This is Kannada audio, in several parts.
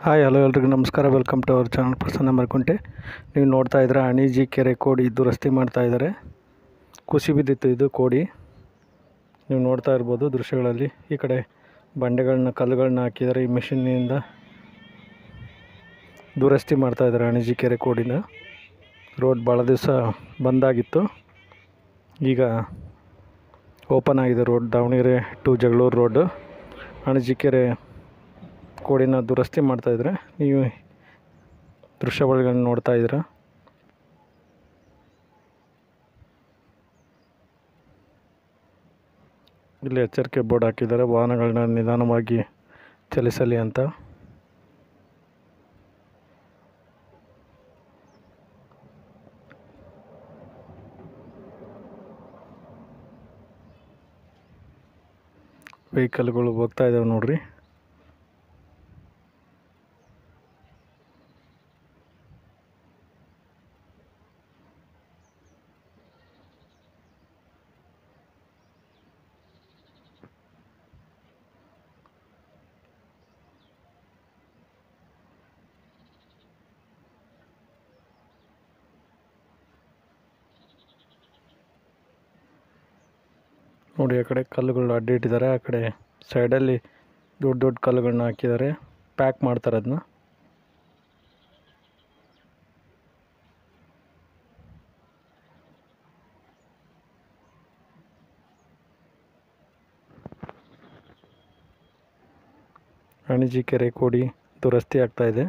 ಹಾಯ್ ಹಲೋ ಎಲ್ರಿಗೂ ನಮಸ್ಕಾರ welcome to our channel Prasanna Markunte ನೀವು ನೋಡ್ತಾ ಇದ್ದೀರಾ ಅಣಿಜಿ ಕೆರೆ ಕೋಡಿ ದುರಸ್ತಿ ಮಾಡ್ತಾ ಇದ್ದಾರೆ ಕುಸಿ ಬಿದ್ದಿತ್ತು ಇದು ಕೋಡಿ ನೀವು ನೋಡ್ತಾ ಇರ್ಬೋದು ದೃಶ್ಯಗಳಲ್ಲಿ ಈ ಕಡೆ ಬಂಡೆಗಳನ್ನ ಕಲ್ಲುಗಳನ್ನ ಹಾಕಿದ್ದಾರೆ ಈ ಮಿಷಿನ್ನಿಂದ ದುರಸ್ತಿ ಮಾಡ್ತಾ ಇದ್ದಾರೆ ಅಣಿಜಿ ಕೆರೆ ಕೋಡಿನ ರೋಡ್ ಭಾಳ ದಿವಸ ಬಂದಾಗಿತ್ತು ಈಗ ಓಪನ್ ಆಗಿದೆ road Davanagere to Jagalur road Anajikere ಕೋಡಿನ ದುರಸ್ತಿ ಮಾಡ್ತಾಯಿದ್ರೆ ನೀವು ದೃಶ್ಯಾವಳಿಗಳನ್ನ ನೋಡ್ತಾ ಇದ್ದೀರಾ ಇಲ್ಲಿ ಎಚ್ಚರಿಕೆ ಬೋರ್ಡ್ ಹಾಕಿದ್ದಾರೆ ವಾಹನಗಳನ್ನ ನಿಧಾನವಾಗಿ ಚಲಿಸಲಿ ಅಂತ ವೆಹಿಕಲ್ಗಳು ಹೋಗ್ತಾ ಇದ್ದಾವೆ ನೋಡ್ರಿ ನೋಡಿ ಆ ಕಡೆ ಕಲ್ಲುಗಳು ಅಡ್ಡಿ ಇಟ್ಟಿದ್ದಾರೆ ಆ ಕಡೆ ಸೈಡಲ್ಲಿ ದೊಡ್ಡ ದೊಡ್ಡ ಕಲ್ಲುಗಳನ್ನ ಹಾಕಿದ್ದಾರೆ ಪ್ಯಾಕ್ ಮಾಡ್ತಾರೆ ಅದನ್ನ ಅಣಿಜಿ ಕೆರೆ ಕೋಡಿ ದುರಸ್ತಿ ಆಗ್ತಾ ಇದೆ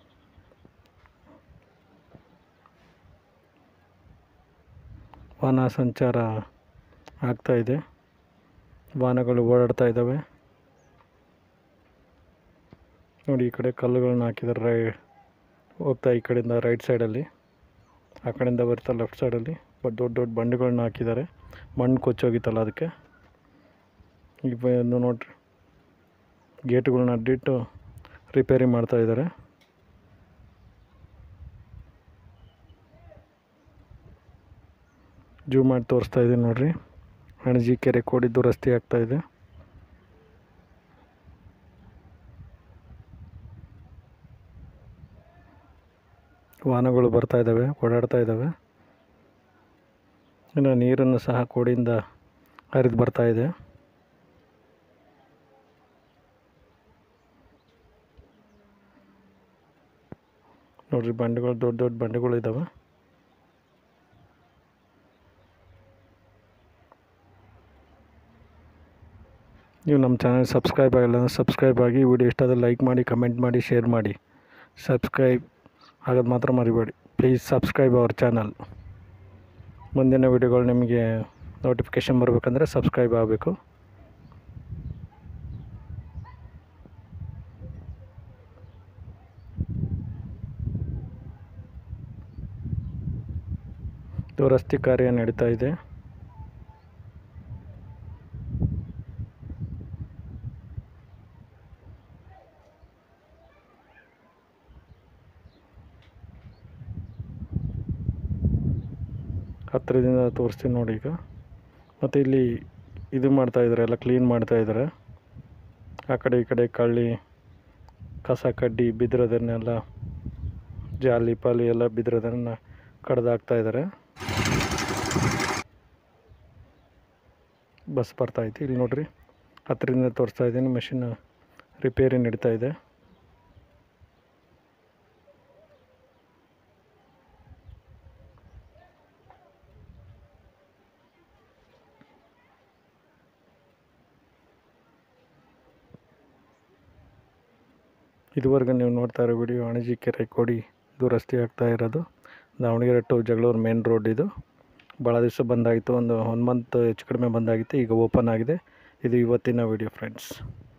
ವಾಹನ ಸಂಚಾರ ಆಗ್ತಾ ಇದೆ ವಾಹನಗಳು ಓಡಾಡ್ತಾ ಇದ್ದಾವೆ ನೋಡಿ ಈ ಕಡೆ ಕಲ್ಲುಗಳನ್ನ ಹಾಕಿದ್ದಾರೆ ರೈ ಹೋಗ್ತಾ ಈ ಕಡೆಯಿಂದ ರೈಟ್ ಸೈಡಲ್ಲಿ ಆ ಕಡೆಯಿಂದ ಬರ್ತಾ ಲೆಫ್ಟ್ ಸೈಡಲ್ಲಿ ಬಟ್ ದೊಡ್ಡ ದೊಡ್ಡ ಬಂಡೆಗಳನ್ನ ಹಾಕಿದ್ದಾರೆ ಮಣ್ಣು ಕೊಚ್ಚೋಗಿತ್ತಲ್ಲ ಅದಕ್ಕೆ ಈಗ ಬಂದು ನೋಡ್ರಿ ಗೇಟ್ಗಳನ್ನ ಅಡ್ಡಿಟ್ಟು ರಿಪೇರಿ ಮಾಡ್ತಾ ಇದ್ದಾರೆ ಜೂಮ್ ಮಾಡಿ ತೋರಿಸ್ತಾ ಇದ್ದೀನಿ ನೋಡ್ರಿ ಅಣಜಿ ಕೆರೆ ಕೋಡಿ ದುರಸ್ತಿ ಆಗ್ತಾ ಇದೆ ವಾಹನಗಳು ಬರ್ತಾ ಇದ್ದಾವೆ ಓಡಾಡ್ತಾ ಇದ್ದಾವೆ ಇನ್ನು ನೀರನ್ನು ಸಹ ಕೋಡಿಯಿಂದ ಹರಿದು ಬರ್ತಾ ಇದೆ ನೋಡ್ರಿ ಬಂಡೆಗಳು ದೊಡ್ಡ ದೊಡ್ಡ ಬಂಡೆಗಳು ಇದ್ದಾವೆ ನೀವು ನಮ್ಮ ಚಾನಲ್ ಸಬ್ಸ್ಕ್ರೈಬ್ ಆಗಿಲ್ಲ ಅಂದರೆ ಸಬ್ಸ್ಕ್ರೈಬ್ ಆಗಿ ವಿಡಿಯೋ ಇಷ್ಟ ಆದರೆ ಲೈಕ್ ಮಾಡಿ ಕಮೆಂಟ್ ಮಾಡಿ ಶೇರ್ ಮಾಡಿ ಸಬ್ಸ್ಕ್ರೈಬ್ ಆಗೋದು ಮಾತ್ರ ಮರಿಬೇಡಿ ಪ್ಲೀಸ್ ಸಬ್ಸ್ಕ್ರೈಬ್ ಅವರ್ ಚಾನಲ್ ಮುಂದಿನ ವಿಡಿಯೋಗಳು ನಿಮಗೆ ನೋಟಿಫಿಕೇಷನ್ ಬರಬೇಕಂದ್ರೆ ಸಬ್ಸ್ಕ್ರೈಬ್ ಆಗಬೇಕು ದುರಸ್ತಿ ಕಾರ್ಯ ನಡೀತಾ ಇದೆ ಹತ್ತಿರದಿಂದ ತೋರಿಸ್ತೀನಿ ನೋಡಿ ಈಗ ಮತ್ತು ಇಲ್ಲಿ ಇದು ಮಾಡ್ತಾ ಇದ್ದಾರೆ ಎಲ್ಲ ಕ್ಲೀನ್ ಮಾಡ್ತಾ ಇದ್ದಾರೆ ಆ ಕಡೆ ಈ ಕಡೆ ಕಳ್ಳಿ ಕಸ ಕಡ್ಡಿ ಬಿದ್ದಿರೋದನ್ನೆಲ್ಲ ಜಾಲಿ ಪಾಲಿ ಎಲ್ಲ ಬಿದ್ದಿರೋದನ್ನು ಕಡ್ದಾಕ್ತಾ ಇದ್ದಾರೆ ಬಸ್ ಬರ್ತಾ ಐತಿ ಇಲ್ಲಿ ನೋಡ್ರಿ ಹತ್ತಿರದಿಂದ ತೋರಿಸ್ತಾ ಇದ್ದೀನಿ ಮೆಷಿನ್ ರಿಪೇರಿ ನಡೀತಾ ಇದೆ ಇದುವರೆಗೂ ನೀವು ನೋಡ್ತಾ ಇರೋ ವಿಡಿಯೋ ಅಣಜಿ ಕೆರೆ ಕೋಡಿ ದುರಸ್ತಿ ಆಗ್ತಾ ಇರೋದು Davanagere to Jagalur main road ಇದು ಭಾಳ ದಿವಸ ಬಂದಾಗಿತ್ತು ಒಂದು ಒನ್ ಮಂತ್ ಹೆಚ್ಚು ಕಡಿಮೆ ಬಂದಾಗಿತ್ತು ಈಗ ಓಪನ್ ಆಗಿದೆ ಇದು ಇವತ್ತಿನ ವಿಡಿಯೋ ಫ್ರೆಂಡ್ಸ್